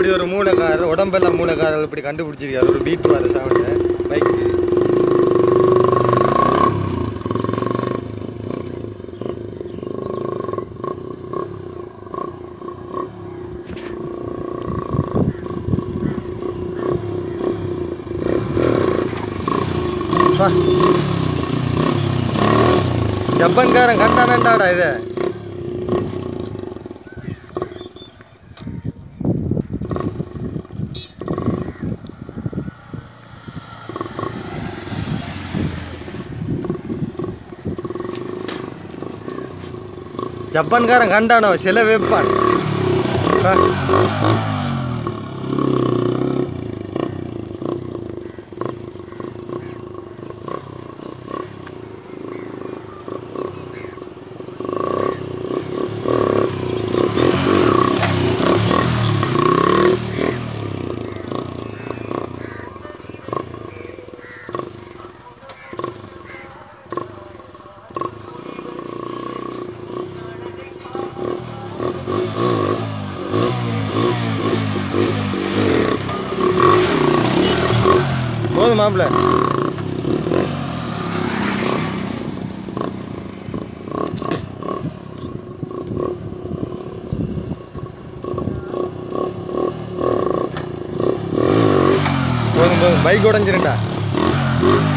இப்படி ஒரு மூளைக்காரர் உடம்பெல்லாம் மூளைக்காரர் இப்படி கண்டுபிடிச்சிருக்காரு ஒரு பீட் வர சவுண்டு பைக்கு பா. ஜப்பான்காரன் கண்டானண்டாடா இதை ஜப்பான்காரன் கண்டானோ சில வைப்பான் பா. போதும் மாப்பிள்ள போதும் போதும் பைக் உடஞ்சிருண்டா